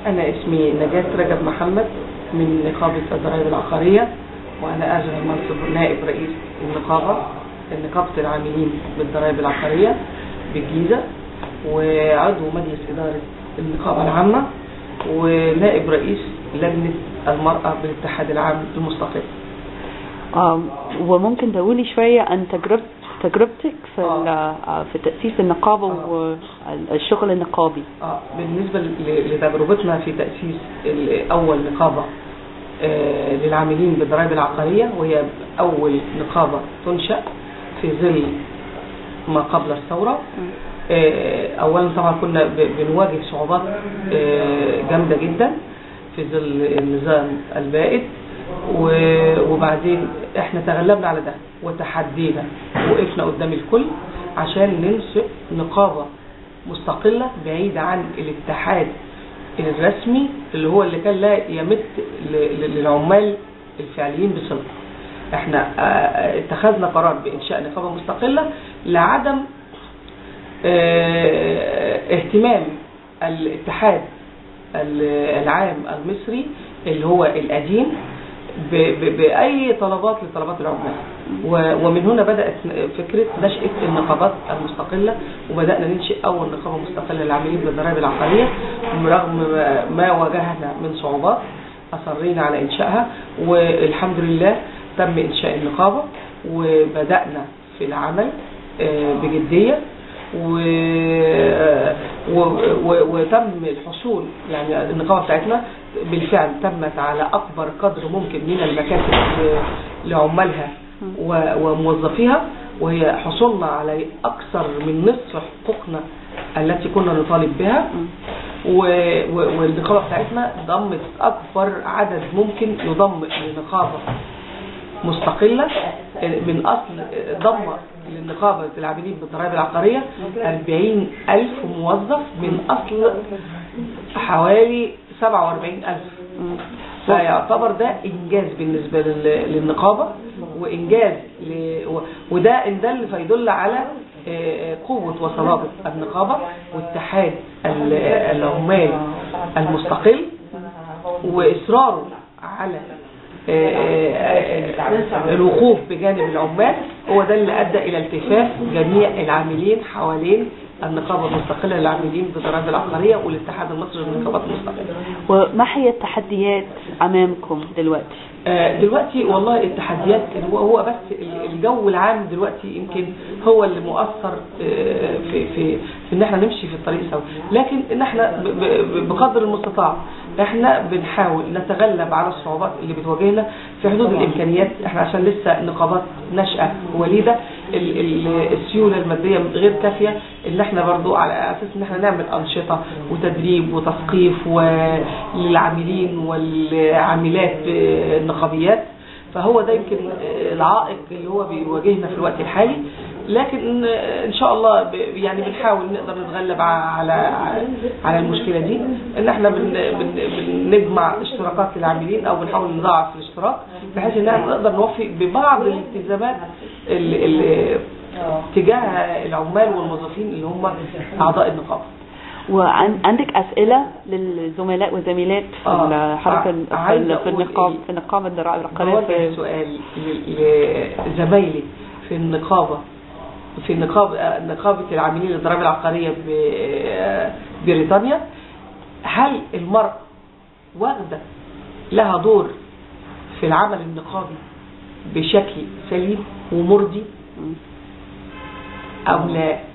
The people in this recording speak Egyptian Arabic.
أنا اسمي نجاة رجب محمد من نقابة الضرائب العقارية وأنا أشغل منصب نائب رئيس النقابة نقابة العاملين بالضرائب العقارية بالجيزة وعضو مجلس إدارة النقابة العامة ونائب رئيس لجنة المرأة بالاتحاد العام المستقل آم، وممكن تقولي شوية عن تجربة تجربتك في ال- آه، في تأسيس النقابة والشغل النقابي آه، بالنسبة ل- لتجربتنا في تأسيس ال- أول نقابة آه، للعاملين بالضرائب العقارية وهي أول نقابة تنشأ في ظل ما قبل الثورة آه، أولا طبعا كنا ب- بنواجه صعوبات آه، جامدة جدا في ظل النظام البائد و- وبعدين احنا تغلبنا على ده وتحدينا وقفنا قدام الكل عشان ننشئ نقابة مستقلة بعيدة عن الاتحاد الرسمي اللي هو اللي كان لا يمت ل- ل- للعمال الفعليين بصلة احنا آه، اتخذنا قرار بإنشاء نقابة مستقلة لعدم آه، اهتمام الاتحاد ال- العام المصري اللي هو القديم ب- ب- بأي طلبات لطلبات العمال و- ومن هنا بدأت فكرة نشأة النقابات المستقلة وبدأنا ننشئ أول نقابة مستقلة للعاملين بالضرائب العقارية رغم ما- ما واجهنا من صعوبات أصرينا على إنشائها والحمد لله تم إنشاء النقابة وبدأنا في العمل آه، بجدية و... و... و... وتم الحصول يعني النقابة بتاعتنا بالفعل تمت على أكبر قدر ممكن من المكاسب ل- لعمالها و... وموظفيها وهي حصولنا على أكثر من نصف حقوقنا التي كنا نطالب بها و... و... والنقابة بتاعتنا ضمت أكبر عدد ممكن يضم لنقابة مستقلة من أصل ضم للنقابة العاملين بالضرائب العقارية 40 ألف موظف من أصل حوالي 47 ألف فيعتبر ده إنجاز بالنسبة لل- للنقابة وإنجاز ل... و- وده إن دل فيدل على آه، قوة وصلابة النقابة واتحاد ال- العمال المستقل وإصراره على آه، آه، الوقوف بجانب العمال هو ده اللي أدى إلى التفاف جميع العاملين حوالين النقابة المستقلة للعاملين بالضرائب العقارية والاتحاد المصري للنقابات المستقلة وما هي التحديات أمامكم دلوقتي؟ آه، دلوقتي والله التحديات هو هو بس الجو العام دلوقتي يمكن هو اللي مؤثر آه، في في في ان احنا نمشي في الطريق سوا لكن ان احنا ب- ب- بقدر المستطاع احنا بنحاول نتغلب على الصعوبات اللي بتواجهنا في حدود الامكانيات احنا عشان لسه نقابات ناشئه وليده ال- ال- السيوله الماديه غير كافيه ان احنا برضو على اساس ان احنا نعمل انشطه وتدريب وتثقيف للعاملين والعاملات النقابيات فهو ده يمكن العائق اللي هو بيواجهنا في الوقت الحالي لكن ان شاء الله ب- يعني بنحاول نقدر نتغلب على على المشكله دي ان احنا بن بن بنجمع اشتراكات للعاملين او بنحاول نضاعف الاشتراك بحيث ان احنا نقدر نوفي ببعض الالتزامات ال- ال- تجاه العمال والموظفين اللي هم اعضاء النقابه وعندك أسئلة للزملاء والزميلات في آه، الحركة ع- في عايزة ال- في أقول النقابة إيه؟ في النقابة الضرائب العقارية بوجه في سؤال ل- لزمايلي في النقابة في نقابة نقابة العاملين للضرائب العقارية ببريطانيا هل المرأة واخدة لها دور في العمل النقابي بشكل سليم ومرضي أو لا